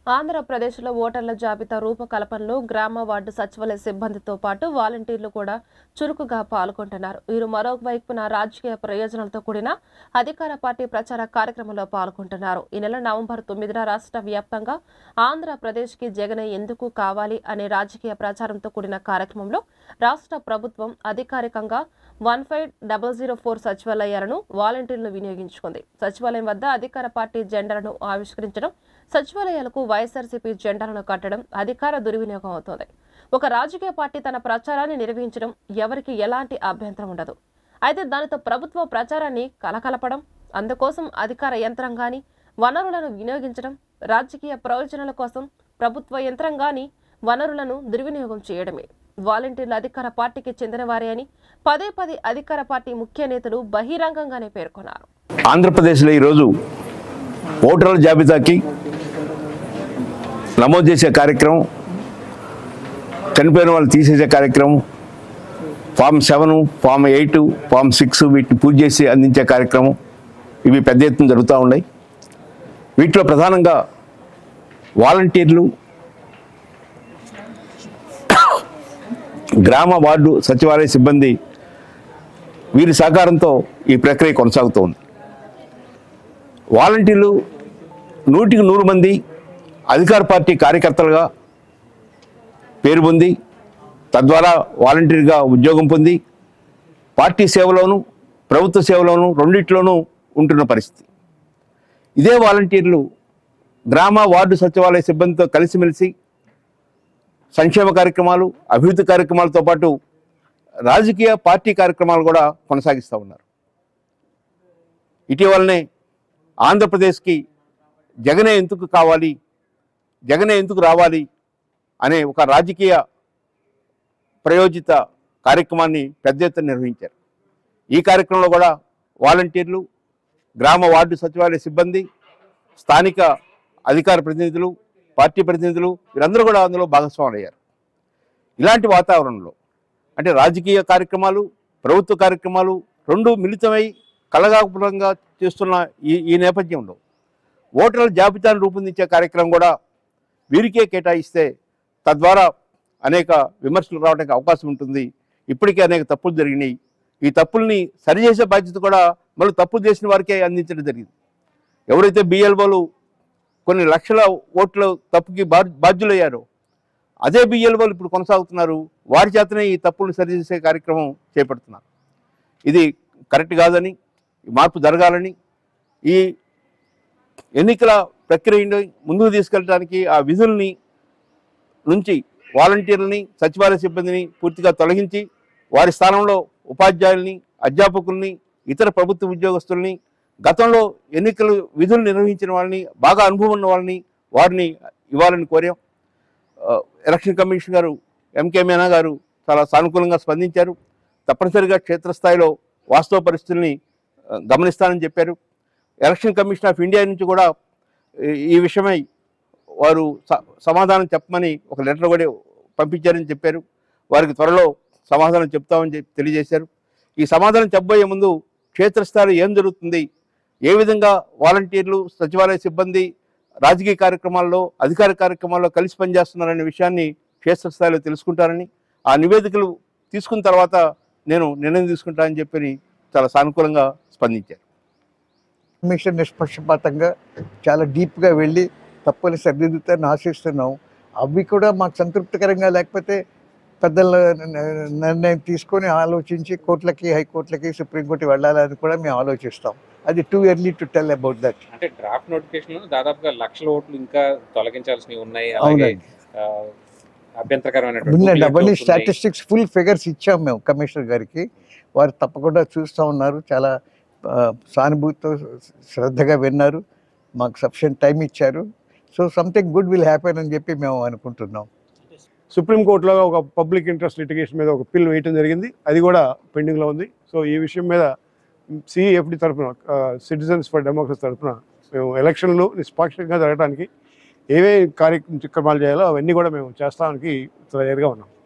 ఆంధ్రప్రదేశ్లో ఓటర్ల జాబితా రూపకల్పనలో గ్రామ వార్డు సచివాలయ సిబ్బందితో పాటు వాలంటీర్లు కూడా చురుకుగా పాల్గొంటున్నారు వీరు మరోవైపున రాజకీయ ప్రయోజనాలతో కూడిన అధికార పార్టీ ప్రచార కార్యక్రమంలో పాల్గొంటున్నారు ఈ నెల నవంబర్ తొమ్మిదిన రాష్ట్ర వ్యాప్తంగా ఆంధ్రప్రదేశ్కి జగన్ ఎందుకు కావాలి అనే రాజకీయ ప్రచారంతో కూడిన కార్యక్రమంలో రాష్ట్ర ప్రభుత్వం అధికారికంగా one five double zero four సచివాలయాలను వాలంటీర్లు వినియోగించుకుంది సచివాలయం వద్ద అధికార పార్టీ జెండాలను ఆవిష్కరించడం సచివాలయాలకు వైఎస్ఆర్సీపీ జెండాలను కట్టడం అధికార దుర్వినియోగం అవుతోంది ఒక రాజకీయ పార్టీ తన ప్రచారాన్ని నిర్వహించడం ఎవరికి ఎలాంటి అభ్యంతరం ఉండదు అయితే దానితో ప్రభుత్వ ప్రచారాన్ని కలకలపడం అందుకోసం అధికార యంత్రాంగాన్ని వనరులను వినియోగించడం రాజకీయ ప్రయోజనాల కోసం ప్రభుత్వ యంత్రాంగాన్ని వనరులను దుర్వినియోగం చేయడమే వాలంటీర్లు అధికార పార్టీకి చెందినవారే అని పదే పదే అధికార పార్టీ ముఖ్య నేతలు బహిరంగంగానే పేర్కొన్నారు ఆంధ్రప్రదేశ్లో ఈరోజు ఓటర్ల జాబితాకి నమోదు చేసే కార్యక్రమం చనిపోయిన వాళ్ళు తీసేసే కార్యక్రమం form seven form eight form six వీటిని పూజ చేసి అందించే కార్యక్రమం ఇవి పెద్ద ఎత్తున జరుగుతూ ఉన్నాయి వీటిలో ప్రధానంగా వాలంటీర్లు గ్రామ వార్డు సచివాలయ సిబ్బంది వీరి సహకారంతో ఈ ప్రక్రియ కొనసాగుతోంది వాలంటీర్లు నూటికి నూరు మంది అధికార పార్టీ కార్యకర్తలుగా పేరు పొంది తద్వారా వాలంటీర్గా ఉద్యోగం పొంది పార్టీ సేవలోను ప్రభుత్వ సేవలోను రెండిట్లోనూ ఉంటున్న పరిస్థితి ఇదే వాలంటీర్లు గ్రామ వార్డు సచివాలయ సిబ్బందితో కలిసిమెలిసి సంక్షేమ కార్యక్రమాలు అభివృద్ధి కార్యక్రమాలతో పాటు రాజకీయ పార్టీ కార్యక్రమాలు కూడా కొనసాగిస్తూ ఉన్నారు ఇటీవలనే ఆంధ్రప్రదేశ్కి జగనే ఎందుకు కావాలి జగనే ఎందుకు రావాలి అనే ఒక రాజకీయ ప్రయోజిత కార్యక్రమాన్ని పెద్ద ఎత్తున నిర్వహించారు ఈ కార్యక్రమంలో కూడా వాలంటీర్లు గ్రామ వార్డు సచివాలయ సిబ్బంది స్థానిక అధికార ప్రతినిధులు పార్టీ ప్రతినిధులు వీరందరూ కూడా అందులో భాగస్వాములు అయ్యారు ఇలాంటి వాతావరణంలో అంటే రాజకీయ కార్యక్రమాలు ప్రభుత్వ కార్యక్రమాలు రెండు మిళితమై కలగాపురంగా చేస్తున్న ఈ ఈ నేపథ్యంలో ఓటర్ల జాబితాను రూపొందించే కార్యక్రమం కూడా వీరికే కేటాయిస్తే తద్వారా అనేక విమర్శలు రావడానికి అవకాశం ఉంటుంది ఇప్పటికే అనేక తప్పులు జరిగినాయి ఈ తప్పుల్ని సరిచేసే బాధ్యత కూడా మళ్ళీ తప్పులు చేసిన వారికే అందించడం జరిగింది ఎవరైతే బిఎల్ఓలు కొన్ని లక్షల ఓట్ల తప్పుకి బా బాధ్యులయ్యారో అదే బిఎల్ఓలు ఇప్పుడు కొనసాగుతున్నారు వారి చేతనే ఈ తప్పులు సరిచేసే కార్యక్రమం చేపడుతున్నారు ఇది కరెక్ట్ కాదని ఈ మార్పు జరగాలని ఈ ఎన్నికల ప్రక్రియని ముందుకు తీసుకెళ్ళడానికి ఆ విధుల్ని నుంచి వాలంటీర్లని సచివాలయ సిబ్బందిని పూర్తిగా తొలగించి వారి స్థానంలో ఉపాధ్యాయుల్ని అధ్యాపకుల్ని ఇతర ప్రభుత్వ ఉద్యోగస్తుల్ని గతంలో ఎన్నికలు విధులు నిర్వహించిన వాళ్ళని బాగా అనుభవం ఉన్న వాళ్ళని వారిని ఇవ్వాలని కోరాం ఆ, ఎలక్షన్ కమిషన్ గారు ఎంకే మీనా గారు చాలా సానుకూలంగా స్పందించారు తప్పనిసరిగా క్షేత్రస్థాయిలో వాస్తవ పరిస్థితుల్ని ఆ, గమనిస్తానని చెప్పారు ఎలక్షన్ కమిషన్ ఆఫ్ ఇండియా నుంచి కూడా ఈ- ఈ విషయమై వారు స- సమాధానం చెప్పమని ఒక లెటర్ కూడా పంపించారని చెప్పారు వారికి త్వరలో సమాధానం చెప్తామని చెప్పి తెలియజేశారు ఈ సమాధానం చెప్పబోయే ముందు క్షేత్రస్థాయిలో ఏం జరుగుతుంది ఏ విధంగా వాలంటీర్లు సచివాలయ సిబ్బంది రాజకీయ కార్యక్రమాల్లో అధికార కార్యక్రమాల్లో కలిసి పనిచేస్తున్నారనే విషయాన్ని క్షేత్రస్థాయిలో తెలుసుకుంటారని ఆ నివేదికలు తీసుకున్న తర్వాత నేను నిర్ణయం తీసుకుంటానని చెప్పి చాలా సానుకూలంగా స్పందించారు కమిషన్ నిష్పక్షపాతంగా చాలా డీప్గా వెళ్ళి తప్పులు సరిదిద్దుతారని ఆశిస్తున్నాం అవి కూడా మాకు సంతృప్తికరంగా లేకపోతే పెద్దల న- నిర్ణయం తీసుకొని ఆలోచించి కోర్టులకి హైకోర్టులకి సుప్రీంకోర్టు వెళ్ళాలని కూడా మేము ఆలోచిస్తాం అది too early to tell about that అంటే డ్రాఫ్ట్ నోటిఫికేషన్ దాదాపుగా లక్షల ఓట్లు ఇంకా తొలగించాల్సినవి ఉన్నాయి అలాగే అవునండి ఆ, అభ్యంతరకరమైనటువంటి ఉందండి duplicate అవన్నీ votes ఉన్నాయి. స్టాటిస్టిక్స్ ఫుల్ ఫిగర్స్ ఇచ్చాం మేము కమిషనర్ గారికి వారు తప్పకుండా చూస్తూ ఉన్నారు చాలా ఆ, సానుభూతితో శ్రద్ధగా విన్నారు మాకు సఫిషియంట్ టైం ఇచ్చారు so something good will happen అని చెప్పి మేము అనుకుంటున్నాం సుప్రీంకోర్టులో ఒక పబ్లిక్ ఇంట్రెస్ట్ లిటిగేషన్ మీద ఒక పిల్ వేయటం జరిగింది అది కూడా పెండింగ్లో ఉంది సో ఈ విషయం మీద సిఎఫ్డి తరఫున సిటిజన్స్ ఫర్ డెమోక్రసీ తరఫున మేము ఎలక్షన్లు నిష్పాక్షికంగా జరగడానికి ఏవే కార్యక్రమాలు చేయాలో అవన్నీ కూడా మేము చేస్తానికి తయారుగా ఉన్నాం